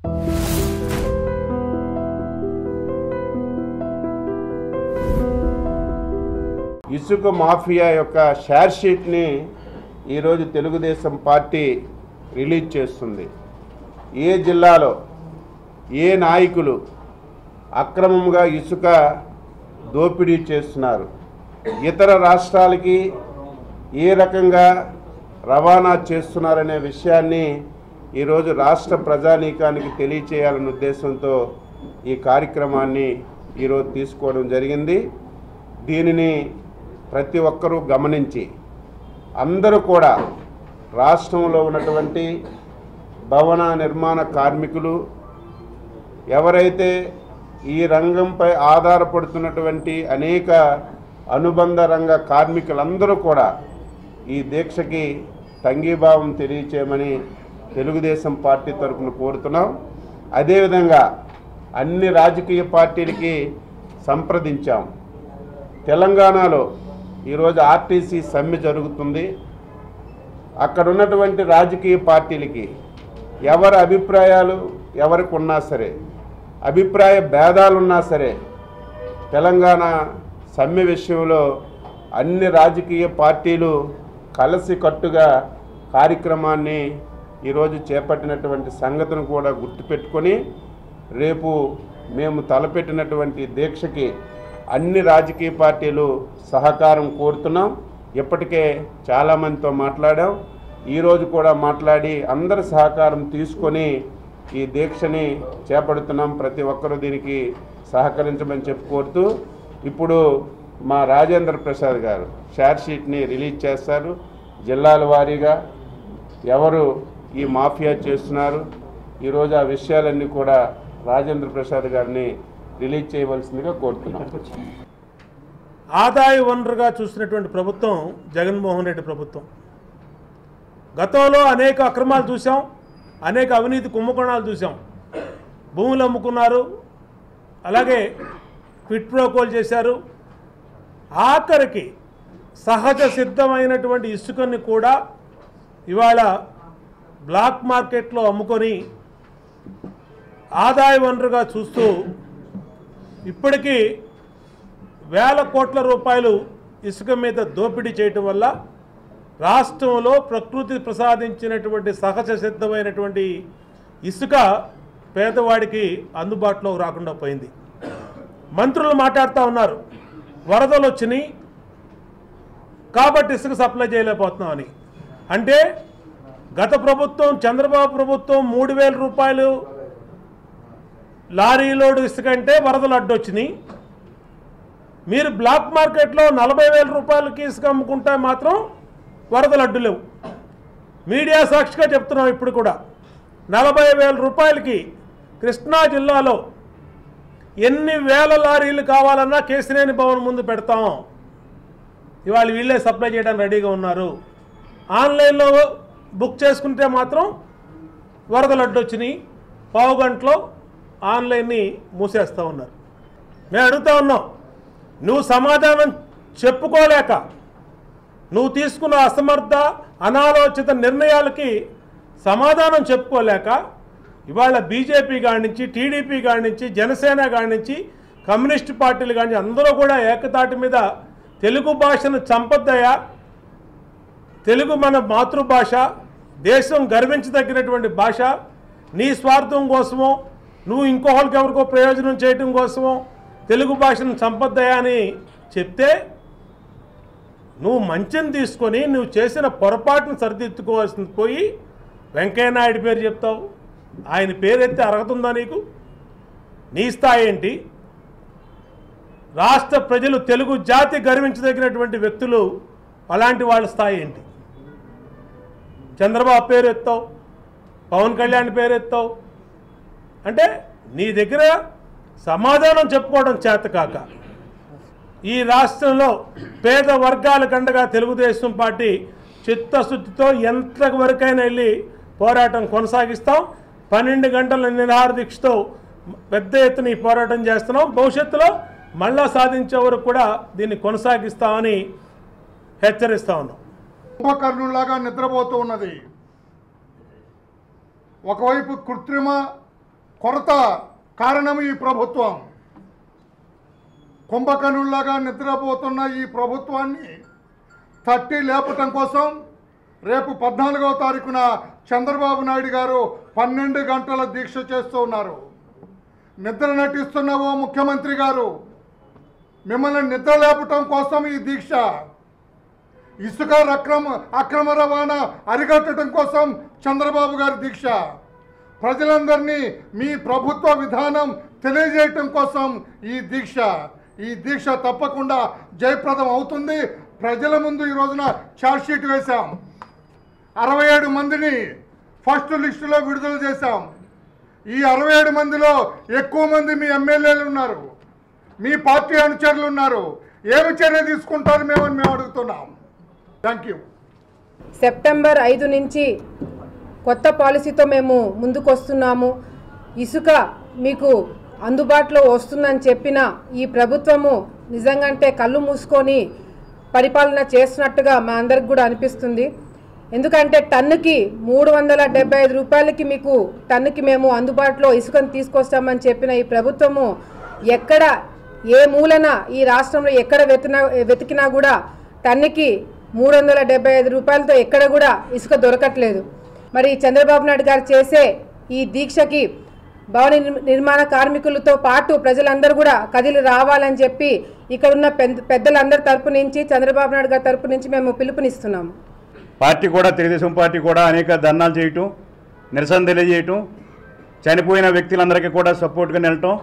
ఇసుక మాఫియా యొక్క షేర్ షీట్ని ఈరోజు తెలుగుదేశం పార్టీ రిలీజ్ చేస్తుంది ఏ జిల్లాలో ఏ నాయకులు అక్రమంగా ఇసుక దోపిడీ చేస్తున్నారు ఇతర రాష్ట్రాలకి ఏ రకంగా రవాణా చేస్తున్నారనే విషయాన్ని ఈరోజు రాష్ట్ర ప్రజానీకానికి తెలియచేయాలనే ఉద్దేశంతో ఈ కార్యక్రమాన్ని ఈరోజు తీసుకోవడం జరిగింది దీనిని ప్రతి ఒక్కరూ గమనించి అందరూ కూడా రాష్ట్రంలో ఉన్నటువంటి భవన నిర్మాణ కార్మికులు ఎవరైతే ఈ రంగంపై ఆధారపడుతున్నటువంటి అనేక అనుబంధ రంగ కార్మికులందరూ కూడా ఈ దీక్షకి తంగీభావం తెలియచేయమని తెలుగుదేశం పార్టీ తరఫున కోరుతున్నాం అదేవిధంగా అన్ని రాజకీయ పార్టీలకి సంప్రదించాం తెలంగాణలో ఈరోజు ఆర్టీసీ సమ్మె జరుగుతుంది అక్కడ ఉన్నటువంటి రాజకీయ పార్టీలకి ఎవరి అభిప్రాయాలు ఎవరికి ఉన్నా సరే అభిప్రాయ భేదాలున్నా సరే తెలంగాణ సమ్మె విషయంలో అన్ని రాజకీయ పార్టీలు కలిసి కట్టుగా కార్యక్రమాన్ని ఈరోజు చేపట్టినటువంటి సంగతిని కూడా గుర్తుపెట్టుకొని రేపు మేము తలపెట్టినటువంటి దీక్షకి అన్ని రాజకీయ పార్టీలు సహకారం కోరుతున్నాం ఇప్పటికే చాలామందితో మాట్లాడాం ఈరోజు కూడా మాట్లాడి అందరి సహకారం తీసుకొని ఈ దీక్షని చేపడుతున్నాం ప్రతి ఒక్కరూ దీనికి సహకరించమని చెప్పి కోరుతూ ఇప్పుడు మా రాజేంద్ర ప్రసాద్ గారు షేర్ షీట్ని రిలీజ్ చేస్తారు జిల్లాల వారీగా ఎవరు ఈ మాఫియా చేస్తున్నారు ఈరోజు ఆ విషయాలన్నీ కూడా రాజేంద్ర ప్రసాద్ గారిని రిలీజ్ చేయవలసిందిగా కోరుతున్నాం ఆదాయ వనరుగా చూసినటువంటి ప్రభుత్వం జగన్మోహన్ రెడ్డి ప్రభుత్వం గతంలో అనేక అక్రమాలు చూసాం అనేక అవినీతి కుంభకోణాలు చూసాం భూములు అమ్ముకున్నారు అలాగే క్విట్ ప్రోకోల్ చేశారు ఆఖరికి సహజ సిద్ధమైనటువంటి ఇసుకని కూడా ఇవాళ బ్లాక్ మార్కెట్లో అమ్ముకొని ఆదాయ వనరుగా చూస్తూ ఇప్పటికీ వేల కోట్ల రూపాయలు ఇసుక మీద దోపిడీ చేయటం వల్ల రాష్ట్రంలో ప్రకృతి ప్రసాదించినటువంటి సహజ సిద్ధమైనటువంటి ఇసుక పేదవాడికి అందుబాటులో రాకుండా పోయింది మంత్రులు మాట్లాడుతూ ఉన్నారు వరదలు వచ్చినాయి కాబట్టి ఇసుక సప్లై చేయలేకపోతున్నామని అంటే గత ప్రభుత్వం చంద్రబాబు ప్రభుత్వం మూడు వేల రూపాయలు లారీ లోడు ఇసుక అంటే వరదలు అడ్డొచ్చినాయి మీరు బ్లాక్ మార్కెట్లో నలభై వేల రూపాయలకి ఇసుక అమ్ముకుంటే మాత్రం వరదలు అడ్డు లేవు మీడియా సాక్షిగా చెప్తున్నాం ఇప్పుడు కూడా నలభై వేల రూపాయలకి కృష్ణా జిల్లాలో ఎన్ని వేల లారీలు కావాలన్నా కేసినేని భవన్ ముందు పెడతాం ఇవాళ వీళ్ళే సప్లై చేయడానికి రెడీగా ఉన్నారు ఆన్లైన్లో బుక్ చేసుకుంటే మాత్రం వరదలు అడ్డొచ్చినాయి పావు గంటలో ఆన్లైన్ని మూసేస్తూ ఉన్నారు మేము అడుగుతా ఉన్నాం నువ్వు సమాధానం చెప్పుకోలేక నువ్వు తీసుకున్న అసమర్థ అనాలోచిత నిర్ణయాలకి సమాధానం చెప్పుకోలేక ఇవాళ బీజేపీ కాడి నుంచి టీడీపీ కాడి నుంచి జనసేన కాడి నుంచి కమ్యూనిస్ట్ పార్టీలు కాడి నుంచి అందరూ కూడా ఏకతాటి మీద తెలుగు భాషను చంపొద్దయా తెలుగు మన మాతృభాష దేశం గర్వించదగినటువంటి భాష నీ స్వార్థం కోసమో నువ్వు ఇంకోహళ్ళకి ఎవరికో ప్రయోజనం చేయటం కోసమో తెలుగు భాషను చంపొద్దయా అని చెప్తే నువ్వు మంచిని తీసుకొని నువ్వు చేసిన పొరపాటును సరిదిద్దుకోవాల్సింది పోయి వెంకయ్యనాయుడు పేరు చెప్తావు ఆయన పేరు ఎత్తే అర్హత ఉందా నీకు నీ స్థాయి ఏంటి రాష్ట్ర ప్రజలు తెలుగు జాతి గర్వించదగినటువంటి వ్యక్తులు అలాంటి వాళ్ళ స్థాయి ఏంటి చంద్రబాబు పేరు ఎత్తావు పవన్ కళ్యాణ్ పేరు ఎత్తావు అంటే నీ దగ్గర సమాధానం చెప్పుకోవడం చేత కాక ఈ రాష్ట్రంలో పేద వర్గాల కండగా తెలుగుదేశం పార్టీ చిత్తశుద్ధితో ఎంతవరకైనా వెళ్ళి పోరాటం కొనసాగిస్తాం పన్నెండు గంటల నిరాహార దీక్షతో పెద్ద ఎత్తున ఈ పోరాటం చేస్తున్నాం భవిష్యత్తులో మళ్ళా సాధించే వరకు కూడా దీన్ని కొనసాగిస్తామని హెచ్చరిస్తా ఉన్నాం కుంభకర్ణులాగా నిద్రపోతూ ఉన్నది ఒకవైపు కృత్రిమ కొరత కారణం ఈ ప్రభుత్వం కుంభకణుల్లాగా నిద్రపోతున్న ఈ ప్రభుత్వాన్ని తట్టి లేపటం కోసం రేపు పద్నాలుగవ తారీఖున చంద్రబాబు నాయుడు గారు పన్నెండు గంటల దీక్ష చేస్తూ ఉన్నారు నిద్ర నటిస్తున్న ఓ ముఖ్యమంత్రి గారు మిమ్మల్ని నిద్ర లేపటం కోసం ఈ దీక్ష ఇసుక అక్రమ అక్రమ రవాణా అరికట్టడం కోసం చంద్రబాబు గారి దీక్ష ప్రజలందరినీ మీ ప్రభుత్వ విధానం తెలియజేయటం కోసం ఈ దీక్ష ఈ దీక్ష తప్పకుండా జయప్రదం అవుతుంది ప్రజల ముందు ఈ రోజున ఛార్జ్షీట్ వేశాం అరవై ఏడు మందిని ఫస్ట్ లిస్టులో విడుదల చేశాం ఈ అరవై ఏడు మందిలో ఎక్కువ మంది మీ ఎమ్మెల్యేలు ఉన్నారు మీ పార్టీ అనుచరులు ఉన్నారు ఏమి చర్య తీసుకుంటారు మేమని మేము అడుగుతున్నాం థ్యాంక్ యూ సెప్టెంబర్ ఐదు నుంచి కొత్త పాలసీతో మేము ముందుకు వస్తున్నాము ఇసుక మీకు అందుబాటులో వస్తుందని చెప్పిన ఈ ప్రభుత్వము నిజంగంటే కళ్ళు మూసుకొని పరిపాలన చేస్తున్నట్టుగా మా అందరికి కూడా అనిపిస్తుంది ఎందుకంటే టన్నుకి మూడు వందల డెబ్బై ఐదు రూపాయలకి మీకు టన్నుకి మేము అందుబాటులో ఇసుకను తీసుకొస్తామని చెప్పిన ఈ ప్రభుత్వము ఎక్కడ ఏ మూలన ఈ రాష్ట్రంలో ఎక్కడ వెతినా వెతికినా కూడా టన్నుకి మూడు వందల డెబ్బై ఐదు రూపాయలతో ఎక్కడ కూడా ఇసుక దొరకట్లేదు మరి చంద్రబాబు నాయుడు గారు చేసే ఈ దీక్షకి భవన నిర్- నిర్మాణ కార్మికులతో పాటు ప్రజలందరూ కూడా కదిలి రావాలని చెప్పి ఇక్కడ ఉన్న పెద్ద పెద్దలందరి తరపు నుంచి చంద్రబాబు నాయుడు గారి తరపు నుంచి మేము పిలుపునిస్తున్నాము పార్టీ కూడా తెలుగుదేశం పార్టీ కూడా అనేక ధర్నాలు చేయటం నిరసన తెలియజేయటం చనిపోయిన వ్యక్తులందరికీ కూడా సపోర్ట్గా నిలటం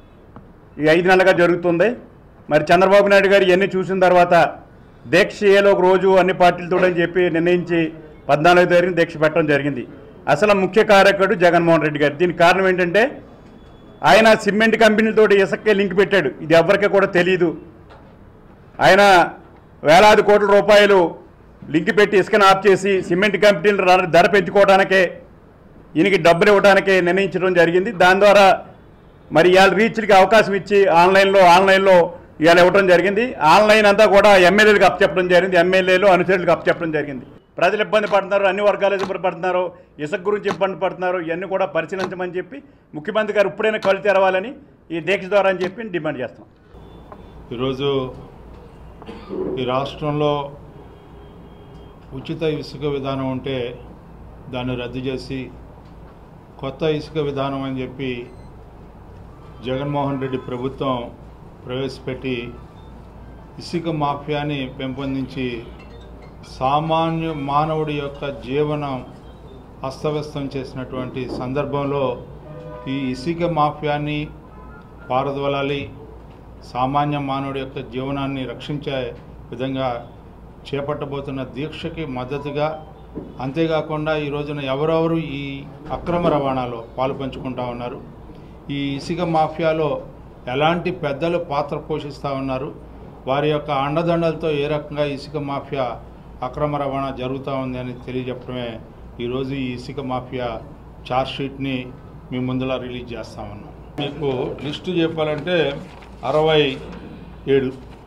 ఈ ఐదు నెలలుగా జరుగుతుంది మరి చంద్రబాబు నాయుడు గారు ఇవన్నీ చూసిన తర్వాత దీక్ష ఏలో ఒక రోజు అన్ని పార్టీలతో అని చెప్పి నిర్ణయించి పద్నాలుగో తారీఖున దీక్ష పెట్టడం జరిగింది అసలు ముఖ్య కార్యకర్త జగన్మోహన్ రెడ్డి గారు దీనికి కారణం ఏంటంటే ఆయన సిమెంట్ కంపెనీలతో ఇసుకే లింక్ పెట్టాడు ఇది ఎవరికీ కూడా తెలియదు ఆయన వేలాది కోట్ల రూపాయలు లింక్ పెట్టి ఇసుకను ఆఫ్ చేసి సిమెంట్ కంపెనీలు ర- ధర పెంచుకోవడానికే ఈయనకి డబ్బులు ఇవ్వడానికే నిర్ణయించడం జరిగింది దాని ద్వారా మరి ఇవాళ రీచ్లకి అవకాశం ఇచ్చి ఆన్లైన్లో ఆన్లైన్లో ఇవాళ ఇవ్వడం జరిగింది ఆన్లైన్ అంతా కూడా ఎమ్మెల్యేలకు అప్పచెప్పడం జరిగింది ఎమ్మెల్యేలు అనుచరులకు అప్పచెప్పడం జరిగింది ప్రజలు ఇబ్బంది పడుతున్నారు అన్ని వర్గాలు ఇబ్బంది పడుతున్నారు ఇసుక గురించి ఇబ్బంది పడుతున్నారు ఇవన్నీ కూడా పరిశీలించమని చెప్పి ముఖ్యమంత్రి గారు ఇప్పుడైనా కళ్ళు తెరవాలని ఈ దీక్ష ద్వారా అని చెప్పి డిమాండ్ చేస్తాం ఈరోజు ఈ రాష్ట్రంలో ఉచిత ఇసుక విధానం ఉంటే దాన్ని రద్దు చేసి కొత్త ఇసుక విధానం అని చెప్పి జగన్మోహన్ రెడ్డి ప్రభుత్వం ప్రవేశపెట్టి ఇసుక మాఫియాని పెంపొందించి సామాన్య మానవుడి యొక్క జీవనం అస్తవ్యస్తం చేసినటువంటి సందర్భంలో ఈ ఇసుక మాఫియాని పారదోలాలి సామాన్య మానవుడి యొక్క జీవనాన్ని రక్షించే విధంగా చేపట్టబోతున్న దీక్షకి మద్దతుగా అంతేకాకుండా ఈ రోజున ఎవరెవరు ఈ అక్రమ రవాణాలో పాలు పంచుకుంటా ఉన్నారు ఈ ఇసుక మాఫియాలో ఎలాంటి పెద్దలు పాత్ర పోషిస్తూ ఉన్నారు వారి యొక్క అండదండలతో ఏ రకంగా ఇసుక మాఫియా అక్రమ రవాణా జరుగుతూ ఉంది అని తెలియజెప్పడమే ఈరోజు ఈ ఇసుక మాఫియా ఛార్జ్షీట్ని మీ ముందులా రిలీజ్ చేస్తా ఉన్నాం మీకు లిస్టు చెప్పాలంటే అరవై ఏడు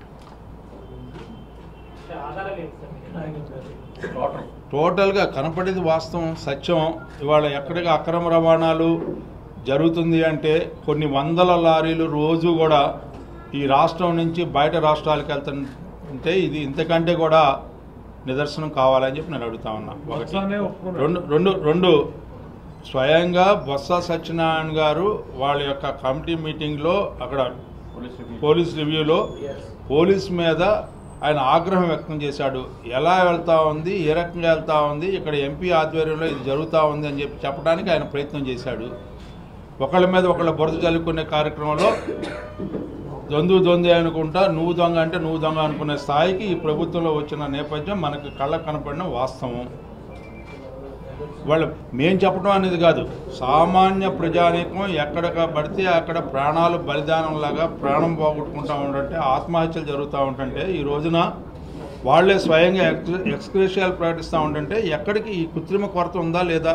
టోటల్గా కనపడేది వాస్తవం సత్యం ఇవాళ ఎక్కడికి అక్రమ రవాణాలు జరుగుతుంది అంటే కొన్ని వందల లారీలు రోజు కూడా ఈ రాష్ట్రం నుంచి బయట రాష్ట్రాలకు వెళ్తుంటే ఇది ఇంతకంటే కూడా నిదర్శనం కావాలని చెప్పి నేను అడుగుతా ఉన్నా ఒకటి రెండు రెండు రెండు స్వయంగా బొత్స సత్యనారాయణ గారు వాళ్ళ యొక్క కమిటీ మీటింగ్లో అక్కడ పోలీస్ రివ్యూలో పోలీస్ మీద ఆయన ఆగ్రహం వ్యక్తం చేశాడు ఎలా వెళ్తా ఉంది ఏ రకంగా వెళ్తా ఉంది ఇక్కడ ఎంపీ ఆధ్వర్యంలో ఇది జరుగుతూ ఉంది అని చెప్పి చెప్పడానికి ఆయన ప్రయత్నం చేశాడు ఒకళ్ళ మీద ఒకళ్ళ బురద చల్లుకునే కార్యక్రమంలో దొందు దొంది అనుకుంటా నువ్వు దొంగ అంటే నువ్వు దొంగ అనుకునే స్థాయికి ఈ ప్రభుత్వంలో వచ్చిన నేపథ్యం మనకు కళ్ళకు కనపడిన వాస్తవం వాళ్ళు మేం చెప్పడం అనేది కాదు సామాన్య ప్రజానీకం ఎక్కడ పడితే అక్కడ ప్రాణాలు బలిదానంలాగా ప్రాణం పోగొట్టుకుంటా ఉంటుంటే ఆత్మహత్యలు జరుగుతూ ఉంటుంటే ఈ రోజున వాళ్ళే స్వయంగా ఎక్స్ ఎక్స్క్రేషియాలు ప్రకటిస్తూ ఉంటుంటే ఎక్కడికి ఈ కృత్రిమ కొరత ఉందా లేదా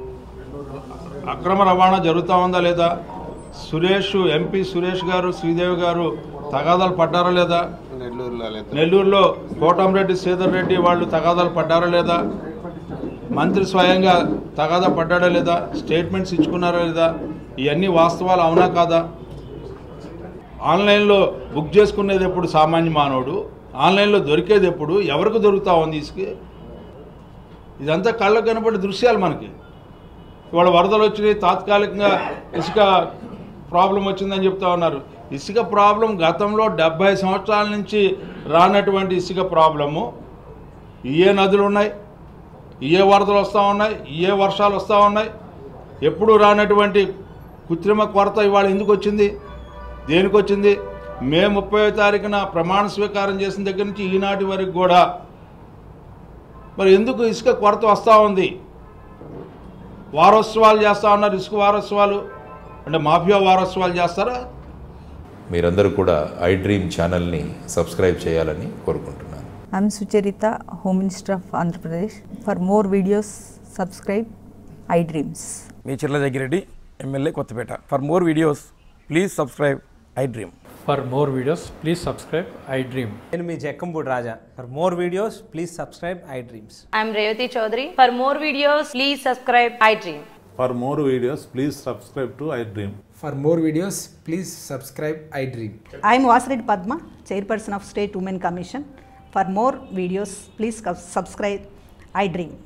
అక్రమ రవాణా జరుగుతూ ఉందా లేదా సురేష్ ఎంపీ సురేష్ గారు శ్రీదేవి గారు తగాదాలు పడ్డారా లేదా నెల్లూరులో కోటంరెడ్డి శ్రీధర్ రెడ్డి వాళ్ళు తగాదాలు పడ్డారా లేదా మంత్రి స్వయంగా తగాదా పడ్డాడా లేదా స్టేట్మెంట్స్ ఇచ్చుకున్నారా లేదా ఇవన్నీ వాస్తవాలు అవునా కాదా ఆన్లైన్లో బుక్ చేసుకునేది ఎప్పుడు సామాన్య మానవుడు ఆన్లైన్లో దొరికేది ఎప్పుడు ఎవరికి దొరుకుతా ఉంది ఇసుక ఇదంతా కళ్ళకు కనబడే దృశ్యాలు మనకి ఇవాళ వరదలు వచ్చినాయి తాత్కాలికంగా ఇసుక ప్రాబ్లం వచ్చిందని చెప్తా ఉన్నారు ఇసుక ప్రాబ్లం గతంలో డెబ్భై సంవత్సరాల నుంచి రానటువంటి ఇసుక ప్రాబ్లము ఏ నదులు ఉన్నాయి ఏ వరదలు వస్తూ ఉన్నాయి ఏ వర్షాలు వస్తూ ఉన్నాయి ఎప్పుడు రానటువంటి కృత్రిమ కొరత ఇవాళ ఎందుకు వచ్చింది దేనికి వచ్చింది మే ముప్పై తారీఖున ప్రమాణ స్వీకారం చేసిన దగ్గర నుంచి ఈనాటి వరకు కూడా మరి ఎందుకు ఇసుక కొరత వస్తూ ఉంది వారోత్సవాలు చేస్తూ ఉన్నారు ఇసుక వారోత్సవాలు అంటే మాఫియా వారోత్సవాలు చేస్తారా మీరందరూ కూడా ఐ డ్రీమ్ ఛానల్ని సబ్స్క్రైబ్ చేయాలని కోరుకుంటున్నాను I'm Sucharita, Home Minister of Andhra Pradesh. For more videos, subscribe iDreams. మీ Chirla Jaggireddy MLA Kothapeta for more videos please subscribe iDream For more videos, please subscribe I Dream. నేను మీ Jakkampudi Raja for more videos please subscribe iDreams I'm Revati Chaudhary. For more videos, please subscribe iDream. For more videos, please subscribe to iDream. For more videos please subscribe iDream I am Vasireddy Padma, Chairperson of State Women Commission. For more videos, please subscribe iDream.